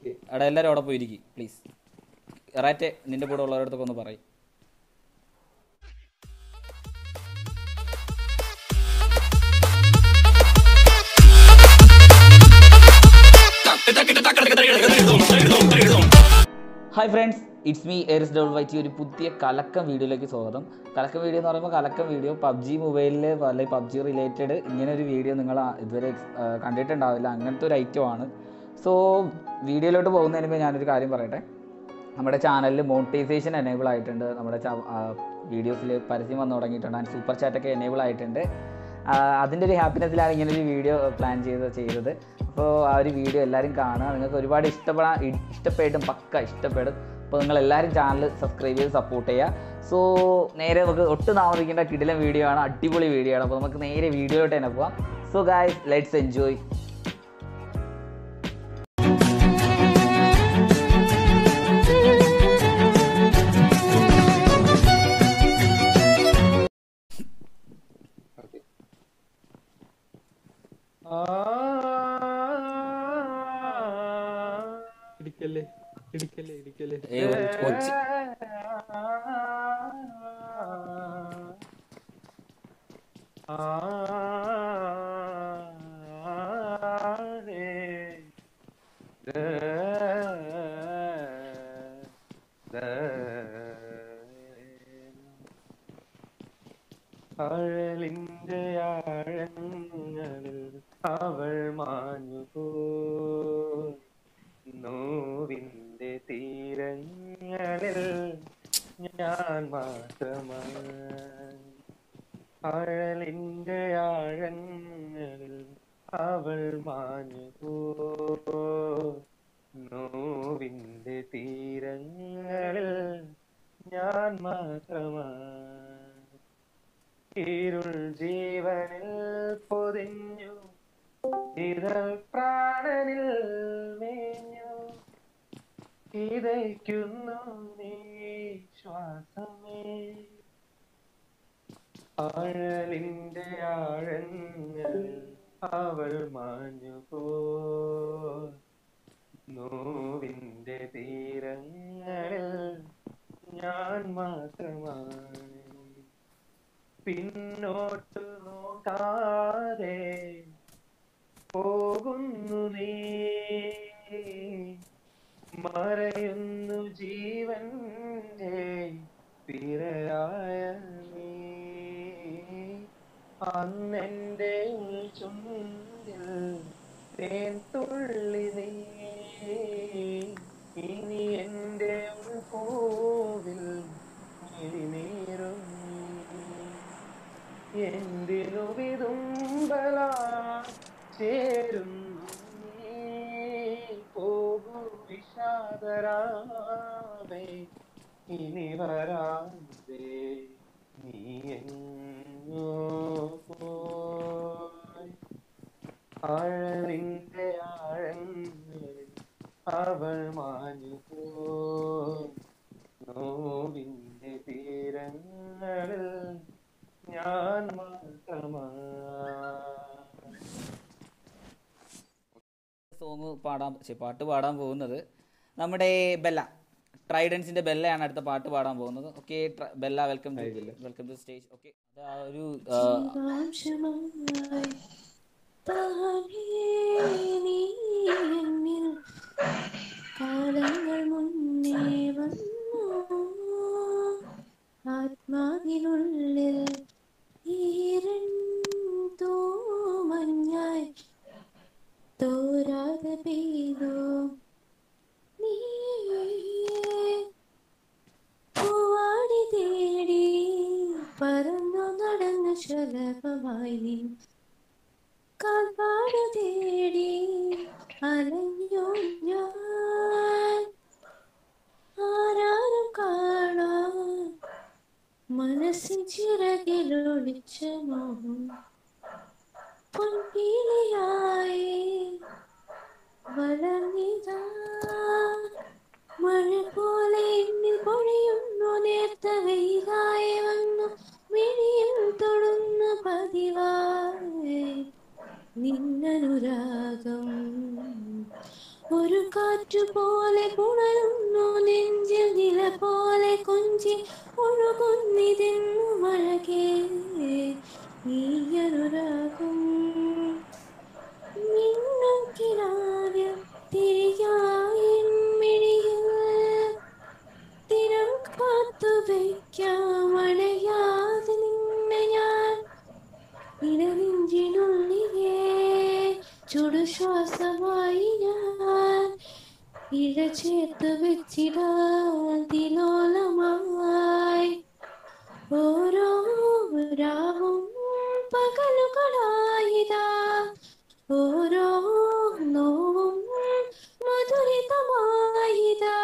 അവിടെ എല്ലാവരും അവിടെ പോയിരിക്കും പ്ലീസ് റാറ്റെ നിന്റെ കൂടെ ഉള്ളവരടുത്തൊക്കെ ഒന്ന് പറയും ഹായ് ഫ്രണ്ട്സ് ഇറ്റ്സ് മീ എറിസ് ഡബിൾ വൈറ്റി ഒരു പുതിയ കലക്കം വീഡിയോയിലേക്ക് സ്വാഗതം കലക്കം വീഡിയോ എന്ന് പറയുമ്പോൾ കലക്കം വീഡിയോ പബ്ജി മൊബൈലിൽ അല്ലെങ്കിൽ പബ്ജി റിലേറ്റഡ് ഇങ്ങനെ ഒരു വീഡിയോ നിങ്ങൾ ആ- ഇതുവരെ ആ, കണ്ടിട്ടുണ്ടാവില്ല അങ്ങനത്തെ ഒരു ഐറ്റമാണ് സോ വീഡിയോയിലോട്ട് പോകുന്നതിന് മുമ്പ് ഞാനൊരു കാര്യം പറയട്ടെ നമ്മുടെ ചാനലിൽ മോണിറ്റൈസേഷൻ എനേബിൾ ആയിട്ടുണ്ട് നമ്മുടെ വീഡിയോസിൽ പരസ്യം വന്നു തുടങ്ങിയിട്ടുണ്ട് ആൻഡ് സൂപ്പർ ചാറ്റൊക്കെ എനേബിൾ ആയിട്ടുണ്ട് ആ, അതിൻ്റെ ഒരു ഹാപ്പിനെസ്സിലാണ് ഇങ്ങനെ ഒരു വീഡിയോ പ്ലാൻ ചെയ്ത് ചെയ്തത് അപ്പോൾ ആ ഒരു വീഡിയോ എല്ലാവരും കാണുക നിങ്ങൾക്ക് ഒരുപാട് ഇഷ്ടപ്പെടാൻ ഇ- ഇഷ്ടപ്പെടും പക്ക ഇഷ്ടപ്പെടും അപ്പോൾ നിങ്ങൾ എല്ലാവരും ചാനൽ സബ്സ്ക്രൈബ് ചെയ്ത് സപ്പോർട്ട് ചെയ്യുക സോ നേരെ നമുക്ക് ഒട്ടും താമസിക്കേണ്ട കിടിലൻ വീഡിയോ ആണ് അടിപൊളി വീഡിയോ ആണ് അപ്പോൾ നമുക്ക് നേരെ വീഡിയോയിലോട്ട് തന്നെ പോവാം സോ ഗായ്സ് ലെറ്റ്സ് എൻജോയ് ഇടിക്കല്ലേ ഇടിക്കല്ലേ ഇടിക്കല്ലേ കൊച്ചി അഴലിന്റെ ആഴങ്ങളിൽ അവൾ മാഞ്ഞുപോ നോവിന്റെ തീരങ്ങളിൽ ഞാൻ മാത്രമായി അഴലിന്റെ ആഴങ്ങളിൽ അവൾ മാഞ്ഞുപോ നോവിന്റെ തീരങ്ങളിൽ ഞാൻ മാത്രമായി ഇരുൾ ജീവനിൽ പൊതിഞ്ഞു ഇതൾ പ്രാണനിൽ മേഞ്ഞു ഇതയ്ക്കുന്നു നീ ശ്വാസമേ ആഴലിന്റെ ആഴങ്ങളിൽ അവൾ മാഞ്ഞു പോ നോവിന്റെ തീരങ്ങളിൽ ഞാൻ മാത്രമായി പിന്നോട്ട് നോക്കാതെ പോകുന്നു നീ മറയുന്നു ജീവന്റെ പിറയായ നീ അന്നെന്റെ ചുണ്ടിൽ തേൻ തുള്ളി നീ ഇനി എന്റെ പൂവിൽ നീറും എന്തിനു വിതുമ്പല ചേരുന്നു നീ പോകു വിഷാദരാവേ ഇനി വരാതെ നീ എങ്ങോ പോയി ആഴലിന്റെ ആഴങ്ങളിൽ അവൾ മാഞ്ഞു പോയി നോവിന്റെ തീരങ്ങളിൽ ഞാൻ മാത്രമായി സോങ് പാടാൻ ശ്ശെ, പാട്ട് പാടാൻ പോകുന്നത് നമ്മുടെ ബെല്ല ട്രൈഡൻസിന്റെ ബെല്ലയാണ് അടുത്ത പാട്ട് പാടാൻ പോകുന്നത് okay Bella welcome welcome to stage okay അത് ആ ഒരു ആ, ജീവാംശമായി താനേ നീ എന്നിൽ കാലങ്ങൾ മുന്നേ വന്നു ആത്മാവിനുള്ളിൽ ഈരണ്ടോ മഞ്ഞായി തോരാതെ പെയ്തോ നീ പൂവാടി തേടി പറന്നു നടന്നു ശലഭമായി നീ കാൽപ്പാട് തേടി അലഞ്ഞു ഞാൻ ആരാരും കാണാൻ മനസ്സിൻ ചിറകിലൊളിച്ച മോഹം പൊൻപീലിയായി വളർന്നിതാ മഴ പോലെ എന്നിൽ പൊഴിയുന്നു നേർത്ത വെയിലായി വന്നു മിഴിയിൽ തൊടുന്ന പതിവായി നിന്നനുരാഗം ഒരു കാറ്റു കാറ്റുപോലെ പുണരുന്നു നെഞ്ചിൽ നില പോലെ കൊഞ്ചി ഒഴുകുന്നിതെന്നു മഴകേ നീയനുരാഗം മിന്നും കിനാവിൽ തിരിയായിൻ മിഴിയിൽ തിരം കാത്തു വയ്ക്കാം അണയാതെ നിന്നെ ഞാൻ ഇടനെഞ്ചിനുള്ളിലെ ചുടുശ്വാസമായി ഞാൻ ഇഴ ചേർത്ത് വെച്ചിടാൻ തിലോലമായി ഓരോ രാവും പകലുകളായിതാ ഓരോ നോവും മധുരിതമായിതാ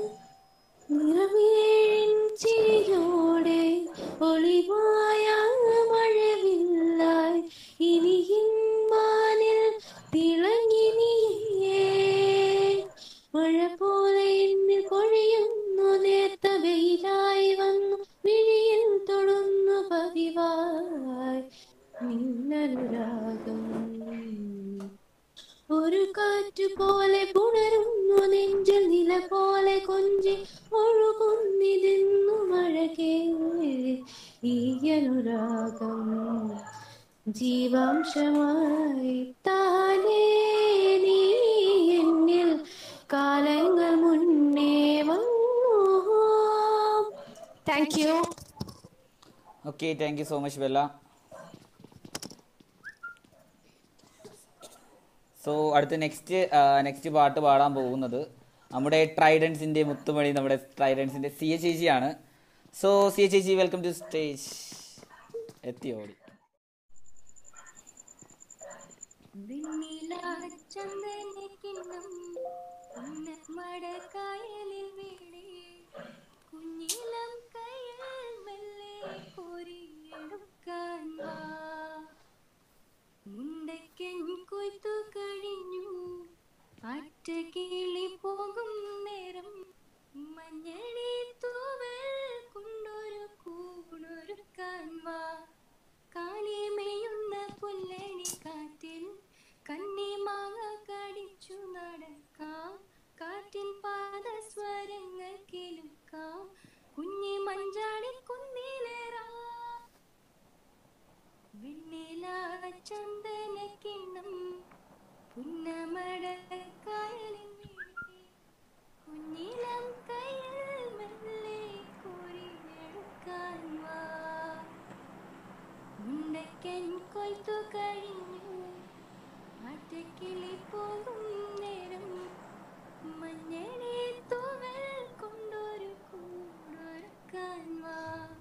നിറവേഴിൻ ചിരിയോടെ ഒളിവായ മഴവില്ലായി ഇനിയിൻ മാനിൽ തിളങ്ങി നീയേ മഴ പോലെ എന്നിൽ കൊഴിയുന്നു നേർത്ത വെയിലായി വന്നു വിഴിയിൽ തൊടുന്നു പതിവായി നിന്നനുരാഗം ഒരു കാറ്റ് പോലെ പുണരുന്നു നെഞ്ചിൽ നില പോലെ കൊഞ്ചി ഒഴുകുന്നിതെന്നു മഴകേ ഈ അനുരാഗം ജീവാംശമായി താനേ നീ എന്നിൽ കാലങ്ങൾ മുന്നേ വന്നു thank you okay thank you so much Bella so അടുത്ത നെക്സ്റ്റ് നെക്സ്റ്റ് പാട്ട് പാടാൻ പോകുന്നത് നമ്മുടെ ട്രൈഡൻസിൻ്റെ മുത്തുമണി നമ്മുടെ ട്രൈഡൻസിൻ്റെ സി എ ചേച്ചിയാണ് സോ സി എ ചേച്ചി വെൽക്കം ടു സ്റ്റേജ് എത്തി ഓടി ചന്ദനക്കിണ്ണം മടക്കായലിൽ വീണേ കുഞ്ഞിലം കയ്യിൽ മെല്ലെ കോരിയെടുക്കാൻ വാ മുണ്ടക്കൻ കൊയ്ത്തു കഴിഞ്ഞു അറ്റ കിളി പോകും നേരം മഞ്ഞളി തൂവൽ കൊണ്ടൊരു കൂണൊരുക്കാൻ വാ കാളിമേയുന്ന പുല്ലണി കാറ്റിൽ കന്നിമാങ്ങ കടിച്ചു നടക്കാം കാറ്റിൻ പാദസ്വരങ്ങൾ കേൾക്കാം കുഞ്ഞി മഞ്ചാടി കുന്നിലേറാം വെണ്ണില ചന്ദന കിണ്ണം പുന്നമടക്കായലിൻ വീണേ കുഞ്ഞിലം കയ്യിൽ മെല്ലെ കോരിയെടുക്കാൻ വാ മുണ്ടക്കൻ കൊയ്ത്തു കഴിഞ്ഞു ആറ്റക്കിളി പോകും നേരം മഞ്ഞളി തൂവൽ കൊണ്ടൊരു കൂടൊരുക്കാൻ വാ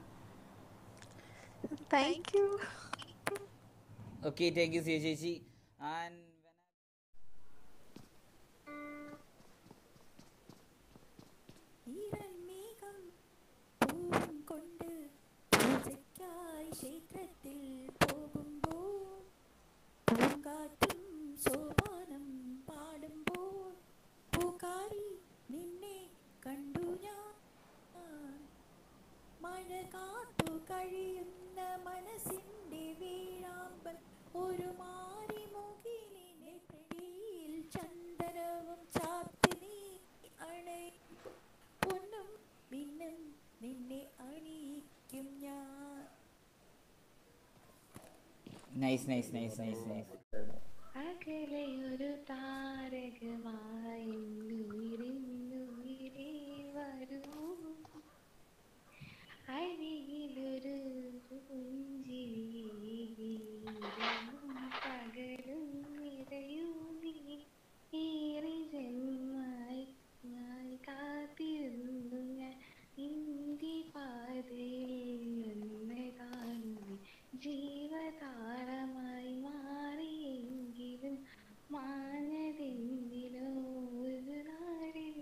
thank you okay thank you C A ചേച്ചി ആൻഡ് ഈറൻമേഘം പൂവും കൊണ്ട് പൂജയ്ക്കായി ക്ഷേത്രത്തിൽ പോകുമ്പോൾ പൂങ്കാറ്റും സോപാനം പാടുമ്പോൾ പൂക്കാരി നിന്നെ കണ്ടു ഞാൻ മഴ കാത്തു കഴിയുന്ന മനസ്സിന്റെ വീഴാമ്പൽ ഒരു മാറിമുകിലിനെ പിടിയിൽ ചന്ദനവും ചാത്തി നീ അണയും പൊന്നും മിന്നും നിന്നെ അണിയിക്കും ഞാൻ nice nice nice nice nice അകലെ ഒരു താരകമായി ഉയരുന്നുയരേ വരൂ അരികിലൊരു പുഞ്ചിരിയും പകലും നിറയൂ നീ ഏറെ ജന്മായി ഞാൻ കാത്തിരുന്നു ഞാൻ ഇന്ത്യ പാതയിൽ എന്നെ കാണുന്നു ജീവതാരമായി മാറിയെങ്കിലും മാഞ്ഞതെന്തിനോ ഒരു നാളിൽ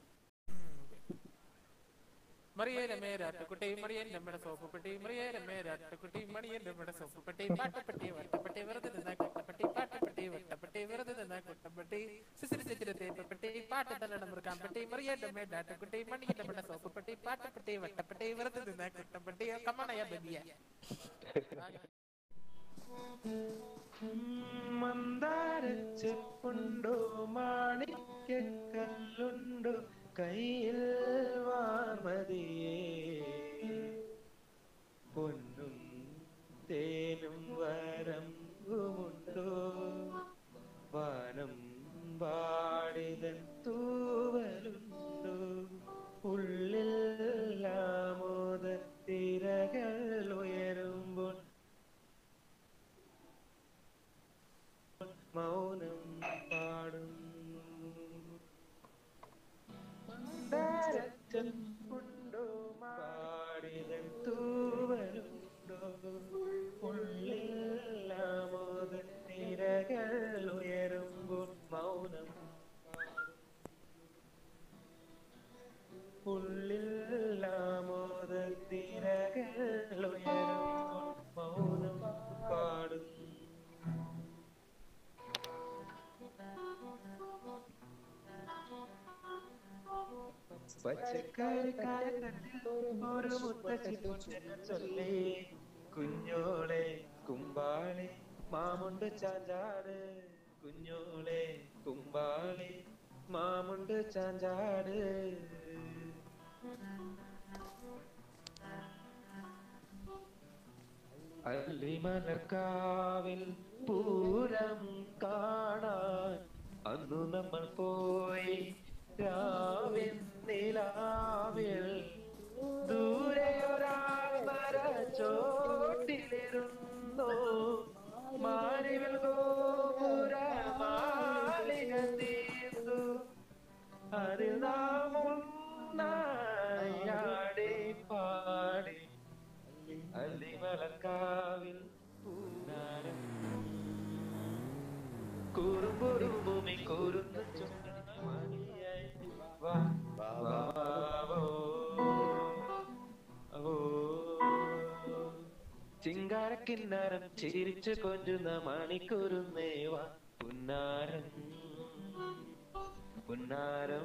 മറിയേലെ മേരാട്ടുകുട്ടി മറിയൻ നമ്മുടെ സോപ്പുപെട്ടി മറിയേലെ മേരാട്ടുകുട്ടി മണിയൻ നമ്മുടെ സോപ്പുപെട്ടി പാട്ടപ്പെട്ടി വട്ടപ്പെട്ടി വെറുതെ നിന്ന കൊട്ടപ്പെട്ടി പാട്ടപ്പെട്ടി വട്ടപ്പെട്ടി വെറുതെ നിന്ന കൊട്ടപ്പെട്ടി സിസിരി സിച്ചിരി തേപ്പപ്പെട്ടി പാട്ട് തലട മുറുക്കാൻ പെട്ടി മറിയേന്റെ മേടാട്ടുകുട്ടി മണിയൻ നമ്മുടെ സോപ്പുപെട്ടി പാട്ടപ്പെട്ടി വട്ടപ്പെട്ടി വെറുതെ നിന്ന കൊട്ടപ്പെട്ടി കമ്മണയ ബലിയ മന്ദാരച്ചെപ്പുണ്ടോ മാണിക്കല്ലുണ്ടോ കയ്യിൽ വാർമതിയേ പൊന്നും തേനും വരമ്പുമുണ്ടോ വാനം പാടിതൻ തൂവലുണ്ടോ ഉള്ളിൽ ആമോദത്തിരകൾ ഉയരുമ്പോൾ മൗനം പാടും മന്ദാരച്ചെപ്പുണ്ടോ പാടിതൻ തൂവലുണ്ടോ ഉള്ളിൽ ആമോദത്തിരകൾ ഉയരുമ്പോൾ മൗനം ഉള്ളിൽ ആമോദത്തിരകൾ ഉയരുമ്പോൾ മൗനം പാടും പച്ചക്കറിക്കാരത്തിൽ ഒരു മുത്തച്ഛി പൊന്നിനെ ചൊല്ലി കുഞ്ഞോളെ കുമ്പാളി മാമുണ്ട് ചാഞ്ചാട് കുഞ്ഞോളെ കുമ്പാളി മാമുണ്ട് ചാഞ്ചാട് അല്ലിമലർക്കാവിൽ പൂരം കാണാൻ അന്നു നമ്മൾ പോയി രാവിൽ നിലാവിൽ ദൂരെ ഒരാൾ മരച്ചോട്ടിലിരുന്നു മാരിവിൽ ഗോപുര മാലിക തീർന്നു അതിൽ നാം ഒന്നായാടി പാടി അല്ലിമലക്കാവിൽ പൂനാരം കുറുമ്പൊരു ഭൂമി കൂറുന്ന ചുണ്ടണിയായി വാ വാ വാ വോ. ഓ. ചിങ്കാരക്കിന്നാരം ചിരിച്ചു കൊഞ്ചുന്ന മണിക്കൂറുന്നേവാ പുന്നാരം പുന്നാരം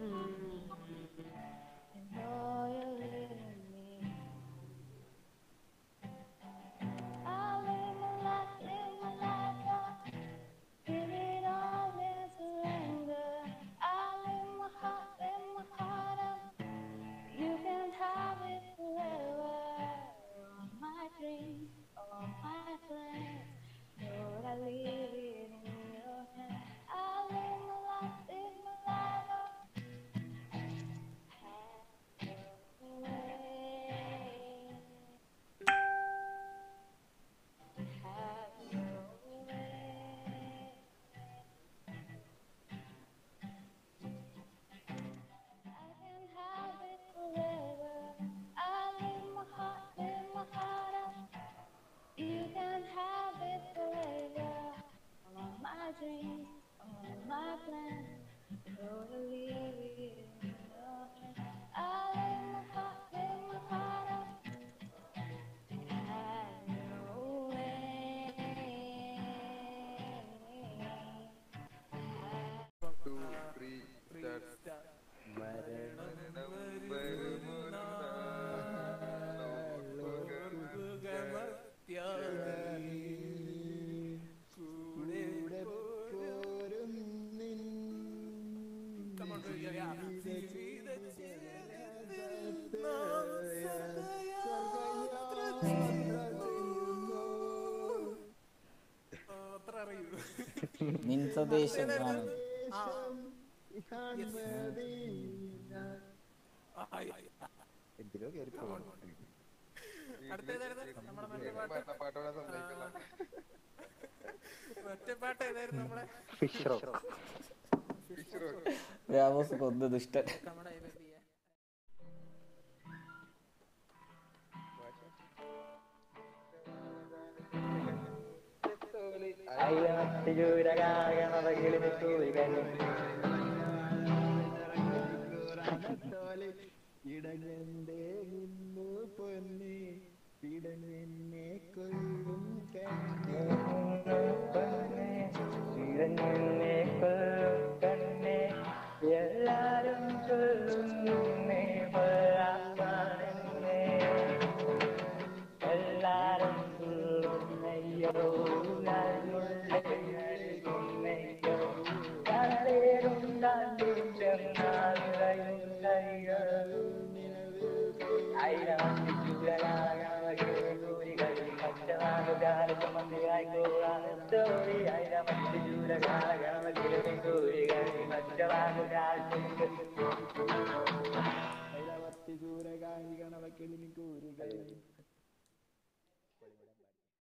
You can have it forever. All my dreams, all my plans, totally in your hands. I lay my heart, lay my heart out. Have your way. അത്ര അറിയൂ നിൻ സ്വദേശം ആണ് എന്തിനോ കയറി പോകുന്നു അടുത്തേതായിരുന്നു നമ്മുടെ മറ്റേ പാട്ട് മറ്റേ പാട്ട് ഏതായിരുന്നു നമ്മളെ വ്യാവോസ് കൊന്ന് ദുഷ്ടൻ നമ്മുടെ ബേബിയെ ഇടങ്ങണ്ടേ നിന്നു പൊന്നി ഇടങ്ങെന്നെ കൊല്ലും കണ്ണേ ഇടങ്ങെന്നെ കൊല്ലും കണ്ണേ എല്ലാരും കൊല്ലുന്നേ എല്ലാരും കൊല്ലുന്നയ്യ ഐരാവത്തി ചൂരകാരി ഗണവക്കിളിനി